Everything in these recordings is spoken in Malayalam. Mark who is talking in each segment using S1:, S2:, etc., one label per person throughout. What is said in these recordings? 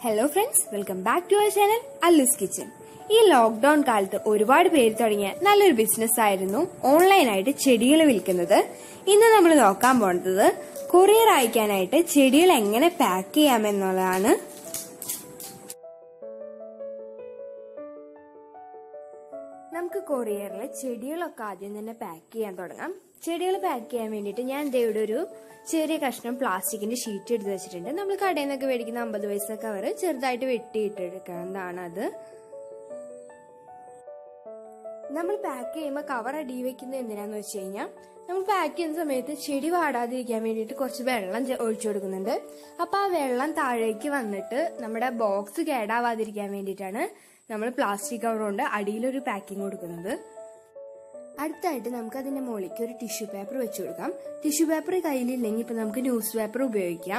S1: hello friends welcome back to our channel Allu's kitchen ഈ ലോക്ക്ഡൌൺ കാലത്ത് ഒരുപാട് പേര് തുടങ്ങിയ നല്ലൊരു ബിസിനസ് ആയിരുന്നു ഓൺലൈനായിട്ട് ചെടികൾ വിൽക്കുന്നത് ഇന്ന് നമ്മൾ നോക്കാൻ പോകുന്നത് കൊറിയർ അയക്കാനായിട്ട് ചെടികൾ എങ്ങനെ പാക്ക് ചെയ്യാമെന്നുള്ളതാണ് നമുക്ക് കൊറിയറിൽ ചെടികളൊക്കെ ആദ്യം തന്നെ പാക്ക് ചെയ്യാൻ തുടങ്ങാം ചെടികൾ പാക്ക് ചെയ്യാൻ വേണ്ടിയിട്ട് ഞാൻ ദേ ഇവിടെ ഒരു ചെറിയ കഷ്ണം പ്ലാസ്റ്റിക്കിന്റെ ഷീറ്റ് എടുത്ത് വെച്ചിട്ടുണ്ട് നമ്മൾ കടയിൽ നിന്നൊക്കെ മേടിക്കുന്ന അമ്പത് പൈസ കവർ ചെറുതായിട്ട് വെട്ടിയിട്ടെടുക്കുന്നതാണ് അത് നമ്മൾ പാക്ക് ചെയ്യുമ്പോൾ കവർ അടി വെക്കുന്നത് എന്തിനാന്ന് വെച്ച് കഴിഞ്ഞാൽ നമ്മൾ പാക്ക് ചെയ്യുന്ന സമയത്ത് ചെടി വാടാതിരിക്കാൻ വേണ്ടിയിട്ട് കുറച്ച് വെള്ളം ചെ- ഒഴിച്ചു കൊടുക്കുന്നുണ്ട് അപ്പൊ ആ വെള്ളം താഴേക്ക് വന്നിട്ട് നമ്മുടെ ബോക്സ് കേടാവാതിരിക്കാൻ വേണ്ടിയിട്ടാണ് നമ്മൾ പ്ലാസ്റ്റിക് കവർ കൊണ്ട് അടിയിലൊരു പാക്കിംഗ് കൊടുക്കുന്നത് അടുത്തായിട്ട് നമുക്ക് അതിന്റെ മുകളിലേക്ക് ഒരു ടിഷ്യൂ പേപ്പർ വെച്ച് കൊടുക്കാം ടിഷ്യൂ പേപ്പർ കയ്യിലില്ലെങ്കിൽ ഇപ്പൊ നമുക്ക് ന്യൂസ് പേപ്പർ ഉപയോഗിക്കാം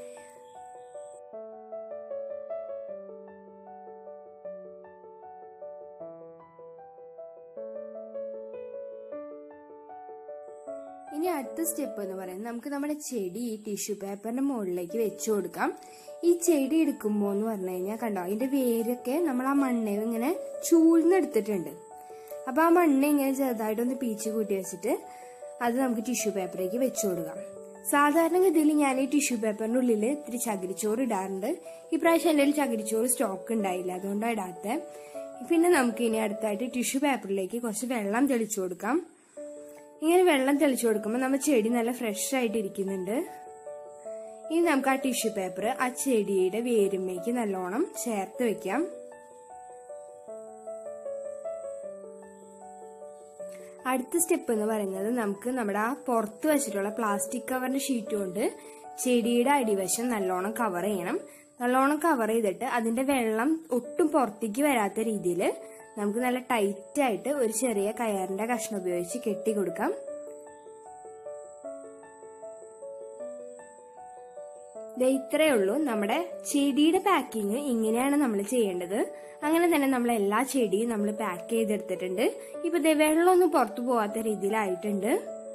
S1: ഇനി അടുത്ത സ്റ്റെപ്പ് എന്ന് പറയുന്നത് നമുക്ക് നമ്മുടെ ചെടി ഈ ടിഷ്യൂ പേപ്പറിന്റെ മുകളിലേക്ക് വെച്ചു കൊടുക്കാം ഈ ചെടി എടുക്കുമ്പോൾ എന്ന് പറഞ്ഞു കഴിഞ്ഞാൽ കണ്ടോ അതിന്റെ വേരൊക്കെ നമ്മൾ ആ മണ്ണയിൽ ഇങ്ങനെ ചൂഴ്ന്നെടുത്തിട്ടുണ്ട് അപ്പൊ ആ മണ്ണ് ഇങ്ങനെ ചെറുതായിട്ടൊന്ന് പീച്ച് കൂട്ടി വെച്ചിട്ട് അത് നമുക്ക് ടിഷ്യൂ പേപ്പറിലേക്ക് വെച്ചു കൊടുക്കാം സാധാരണഗതിയിൽ ഞാൻ ഈ ടിഷ്യൂ പേപ്പറിന്റെ ഉള്ളിൽ ഇത്തിരി ചകിരിച്ചോറ് ഇടാറുണ്ട് ഇപ്രാവശ്യം എൻ്റെ കയ്യിൽ ചകിരിച്ചോറ് സ്റ്റോക്ക് ഉണ്ടായില്ല അതുകൊണ്ടാണ് ഇടാത്തത് പിന്നെ നമുക്ക് ഇനി അടുത്തായിട്ട് ടിഷ്യൂ പേപ്പറിലേക്ക് കുറച്ച് വെള്ളം തെളിച്ചു കൊടുക്കാം ഇങ്ങനെ വെള്ളം തെളിച്ചു കൊടുക്കുമ്പോൾ നമ്മുടെ ചെടി നല്ല ഫ്രഷ് ആയിട്ട് ഇരിക്കുന്നുണ്ട് ഇനി നമുക്ക് ആ ടിഷ്യൂ പേപ്പർ ആ ചെടിയുടെ വേരുമ്മയ്ക്ക് നല്ലോണം ചേർത്ത് വെക്കാം അടുത്ത സ്റ്റെപ്പ് എന്ന് പറയുന്നത് നമുക്ക് നമ്മുടെ ആ പുറത്ത് വെച്ചിട്ടുള്ള പ്ലാസ്റ്റിക് കവറിന്റെ ഷീറ്റ് കൊണ്ട് ചെടിയുടെ അടിവശം നല്ലോണം കവർ ചെയ്യണം നല്ലോണം കവർ ചെയ്തിട്ട് അതിന്റെ വെള്ളം ഒട്ടും പുറത്തേക്ക് വരാത്ത രീതിയിൽ നമുക്ക് നല്ല ടൈറ്റ് ആയിട്ട് ഒരു ചെറിയ കയറിന്റെ കഷ്ണം ഉപയോഗിച്ച് കെട്ടി കൊടുക്കാം ദേ ഇത്രയേ ഉള്ളൂ നമ്മുടെ ചെടിയുടെ പാക്കിങ് ഇങ്ങനെയാണ് നമ്മൾ ചെയ്യേണ്ടത് അങ്ങനെ തന്നെ നമ്മൾ എല്ലാ ചെടിയും നമ്മൾ പാക്ക് ചെയ്തെടുത്തിട്ടുണ്ട് ഇപ്പൊ ദേ വെള്ളമൊന്നും പുറത്തു പോവാത്ത രീതിയിലായിട്ടുണ്ട്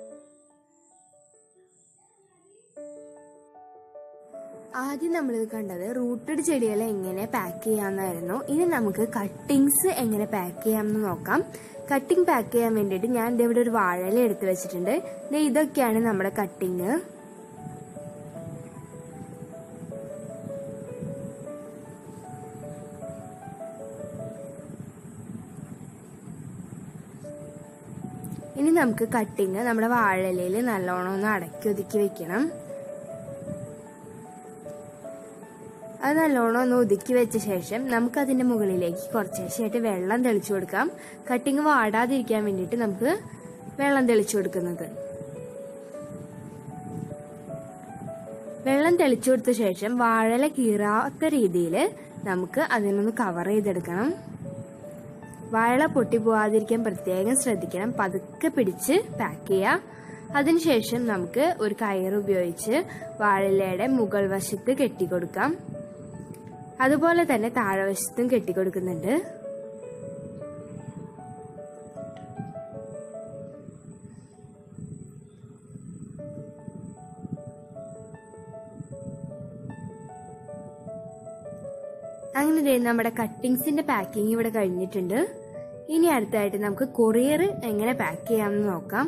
S1: ആദ്യം നമ്മൾ കണ്ടത് റൂട്ടഡ് ചെടികളെ എങ്ങനെ പാക്ക് ചെയ്യാമെന്നായിരുന്നു ഇനി നമുക്ക് കട്ടിങ്സ് എങ്ങനെ പാക്ക് ചെയ്യാമെന്ന് നോക്കാം കട്ടിങ് പാക്ക് ചെയ്യാൻ വേണ്ടിയിട്ട് ഞാൻ ദേ ഇവിടെ ഒരു വാഴയില എടുത്തു വെച്ചിട്ടുണ്ട് ദേ ഇതൊക്കെയാണ് നമ്മുടെ കട്ടിങ് ഇനി നമുക്ക് കട്ടിങ് നമ്മുടെ വാഴയിലയിൽ നല്ലോണം ഒന്ന് അടക്കി ഒതുക്കി വെക്കണം അത് നല്ലോണം ഒന്ന് ഒതുക്കി വെച്ച ശേഷം നമുക്ക് അതിന്റെ മുകളിലേക്ക് കുറച്ചേശമായിട്ട് വെള്ളം തെളിച്ചു കൊടുക്കാം കട്ടിങ് വാടാതിരിക്കാൻ വേണ്ടിയിട്ട് നമുക്ക് വെള്ളം തെളിച്ചു കൊടുക്കുന്നത് വെള്ളം തെളിച്ചു കൊടുത്ത ശേഷം വാഴല കീറാത്ത രീതിയിൽ നമുക്ക് അതിനൊന്ന് കവർ ചെയ്തെടുക്കണം വാഴ പൊട്ടി പോവാതിരിക്കാൻ പ്രത്യേകം ശ്രദ്ധിക്കണം പതുക്കെ പിടിച്ച് പാക്ക് ചെയ്യുക അതിനുശേഷം നമുക്ക് ഒരു കയർ ഉപയോഗിച്ച് വാഴയിലയുടെ മുകൾ വശത്ത് കെട്ടിക്കൊടുക്കാം അതുപോലെ തന്നെ താഴെവശത്തും കെട്ടിക്കൊടുക്കുന്നുണ്ട് അങ്ങനെ ദേ നമ്മുടെ കട്ടിങ്സിന്റെ പാക്കിംഗ് ഇവിടെ കഴിഞ്ഞിട്ടുണ്ട് ഇനി അടുത്തായിട്ട് നമുക്ക് കൊറിയർ എങ്ങനെ പാക്ക് ചെയ്യാമെന്ന് നോക്കാം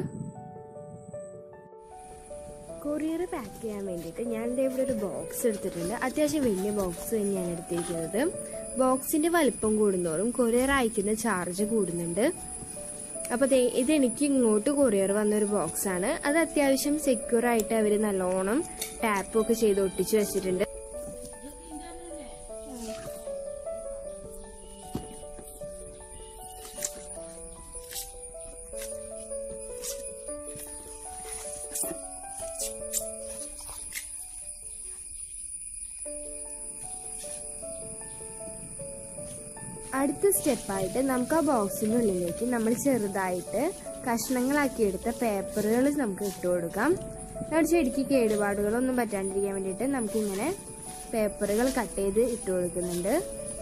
S1: കൊറിയർ പാക്ക് ചെയ്യാൻ വേണ്ടിയിട്ട് ഞാൻ ദേ ഇവിടെ ഒരു ബോക്സ് എടുത്തിട്ടുണ്ട് അത്യാവശ്യം വലിയ ബോക്സ് തന്നെയാണ് എടുത്തിരിക്കുന്നത് ബോക്സിന്റെ വലിപ്പം കൂടുന്തോറും കൊറിയർ അയക്കുന്ന ചാർജ് കൂടുന്നുണ്ട് അപ്പൊ ദേ ഇത് എനിക്ക് ഇങ്ങോട്ട് കൊറിയർ വന്ന ഒരു ബോക്സ് ആണ് അത് അത്യാവശ്യം സെക്യൂർ ആയിട്ട് അവർ നല്ലോണം ടാപ്പ് ഒക്കെ ചെയ്ത് ഒട്ടിച്ചു വെച്ചിട്ടുണ്ട് അടുത്ത സ്റ്റെപ്പായിട്ട് നമുക്ക് ആ ബോക്സിന്റെ ഉള്ളിലേക്ക് നമ്മൾ ചെറുതായിട്ട് കഷ്ണങ്ങളാക്കി എടുത്ത പേപ്പറുകൾ നമുക്ക് ഇട്ട് കൊടുക്കാം നമ്മുടെ ചെടിക്ക് കേടുപാടുകളൊന്നും പറ്റാണ്ടിരിക്കാൻ വേണ്ടിയിട്ട് നമുക്കിങ്ങനെ പേപ്പറുകൾ കട്ട് ചെയ്ത് ഇട്ട് കൊടുക്കുന്നുണ്ട്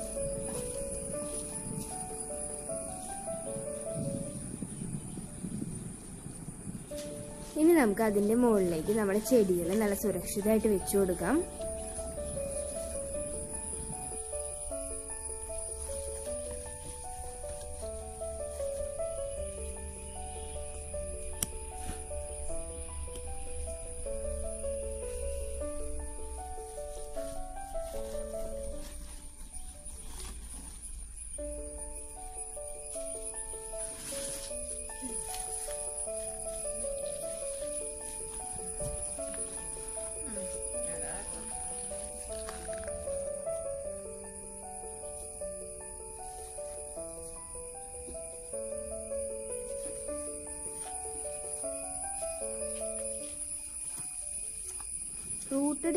S1: ഇനി നമുക്ക് അതിന്റെ മുകളിലേക്ക് നമ്മുടെ ചെടികൾ നല്ല സുരക്ഷിതമായിട്ട് വെച്ചു കൊടുക്കാം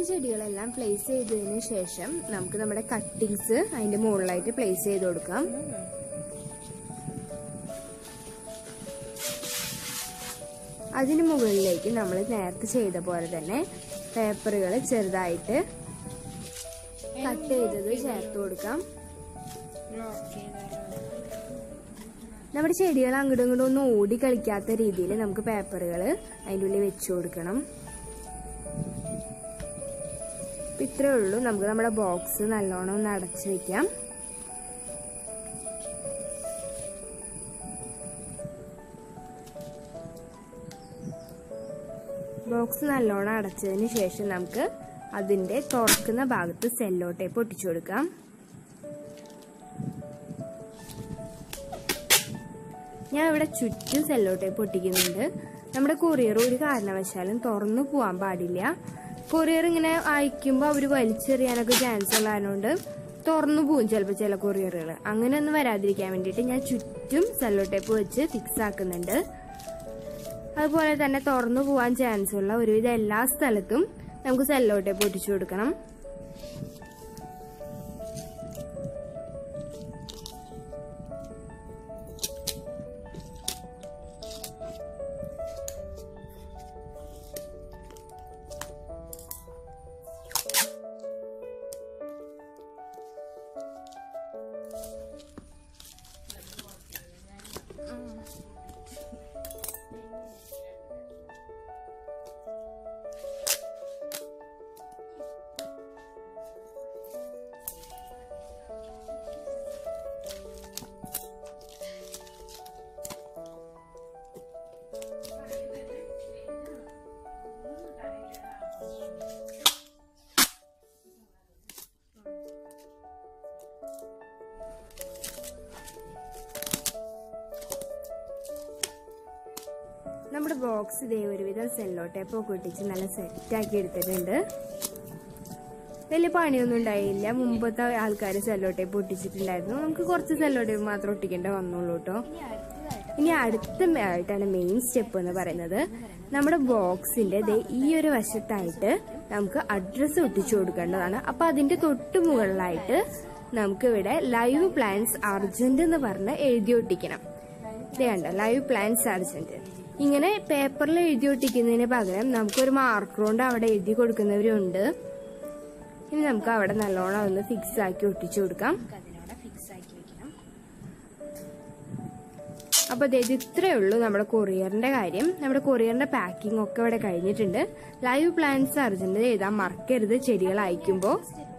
S1: നമ്മുടെ ചെടികളെല്ലാം പ്ലേസ് ചെയ്തതിന് ശേഷം നമുക്ക് നമ്മുടെ കട്ടിങ്സ് അതിന്റെ മുകളിലായിട്ട് പ്ലേസ് ചെയ്ത് കൊടുക്കാം അതിന് മുകളിലേക്ക് നമ്മൾ നേരത്തെ ചെയ്ത പോലെ തന്നെ പേപ്പറുകൾ ചെറുതായിട്ട് കട്ട് ചെയ്തത് ചേർത്ത് കൊടുക്കാം നമ്മുടെ ചെടികൾ അങ്ങോട്ടും ഇങ്ങോട്ടും ഒന്നും ഓടി കളിക്കാത്ത രീതിയിൽ നമുക്ക് പേപ്പറുകൾ അതിൻ്റെ ഉള്ളിൽ വെച്ചു കൊടുക്കണം ഇപ്പൊ ഇത്രേ ഉള്ളൂ നമുക്ക് നമ്മുടെ ബോക്സ് നല്ലോണം ഒന്ന് അടച്ചു വെക്കാം ബോക്സ് നല്ലോണം അടച്ചതിന് ശേഷം നമുക്ക് അതിന്റെ തുറക്കുന്ന ഭാഗത്ത് സെല്ലോ ടേപ്പ് ഒട്ടിച്ചു കൊടുക്കാം ഞാൻ ഇവിടെ ചുറ്റും സെല്ലോ ടേപ്പ് ഒട്ടിക്കുന്നുണ്ട് നമ്മുടെ കൊറിയർ ഒരു കാരണവശാലും തുറന്നു പോകാൻ പാടില്ല കൊറിയർ ഇങ്ങനെ അയക്കുമ്പോൾ അവർ വലിച്ചെറിയാനൊക്കെ ചാൻസ് ഉള്ളതുകൊണ്ട് തുറന്നു പോകും ചിലപ്പോൾ ചില കൊറിയറുകൾ അങ്ങനെയൊന്നും വരാതിരിക്കാൻ വേണ്ടിയിട്ട് ഞാൻ ചുറ്റും സെല്ലോ ടേപ്പ് വെച്ച് ഫിക്സ് ആക്കുന്നുണ്ട് അതുപോലെ തന്നെ തുറന്നു പോകാൻ ചാൻസ് ഉള്ള ഒരുവിധം എല്ലാ സ്ഥലത്തും നമുക്ക് സെല്ലോ ടേപ്പ് ഒട്ടിച്ചു കൊടുക്കണം നമ്മുടെ ബോക്സ് ഇതേ ഒരുവിധം സെല്ലോ ടേപ്പ് ഒക്കെ ഒട്ടിച്ച് നല്ല സെറ്റാക്കി എടുത്തിട്ടുണ്ട് വലിയ പണിയൊന്നും ഉണ്ടായില്ല മുമ്പത്തെ ആൾക്കാർ സെല്ലോ ടേപ്പ് ഒട്ടിച്ചിട്ടുണ്ടായിരുന്നു നമുക്ക് കുറച്ച് സെല്ലോ ടേപ്പ് മാത്രം ഒട്ടിക്കേണ്ട വന്നുള്ളൂ കേട്ടോ ഇനി അടുത്ത ആയിട്ടാണ് മെയിൻ സ്റ്റെപ്പ് എന്ന് പറയുന്നത് നമ്മുടെ ബോക്സിന്റെ ദേ ഈ ഒരു വശത്തായിട്ട് നമുക്ക് അഡ്രസ്സ് ഒട്ടിച്ചു കൊടുക്കേണ്ടതാണ് അപ്പൊ അതിന്റെ തൊട്ട് മുകളിലായിട്ട് നമുക്ക് ഇവിടെ ലൈവ് പ്ലാൻസ് അർജന്റ് എന്ന് പറഞ്ഞ് എഴുതി ഒട്ടിക്കണം ഇത് കണ്ടോ ലൈവ് പ്ലാൻസ് അർജന്റ് ഇങ്ങനെ പേപ്പറിൽ എഴുതി ഒട്ടിക്കുന്നതിന് പകരം നമുക്കൊരു മാർക്കർ കൊണ്ട് അവിടെ എഴുതി കൊടുക്കുന്നവരുണ്ട് ഇനി നമുക്ക് അവിടെ നല്ലോണം ഒന്ന് ഫിക്സ് ആക്കി ഒട്ടിച്ചു കൊടുക്കാം അപ്പൊ ദേ ഇത് ഇത്രേ ഉള്ളൂ നമ്മുടെ കൊറിയറിന്റെ കാര്യം നമ്മുടെ കൊറിയറിന്റെ പാക്കിംഗ് ഒക്കെ ഇവിടെ കഴിഞ്ഞിട്ടുണ്ട് ലൈവ് പ്ലാൻസ് അർജന്റ് എഴുതാൻ മറക്കരുത് ചെടികൾ അയക്കുമ്പോൾ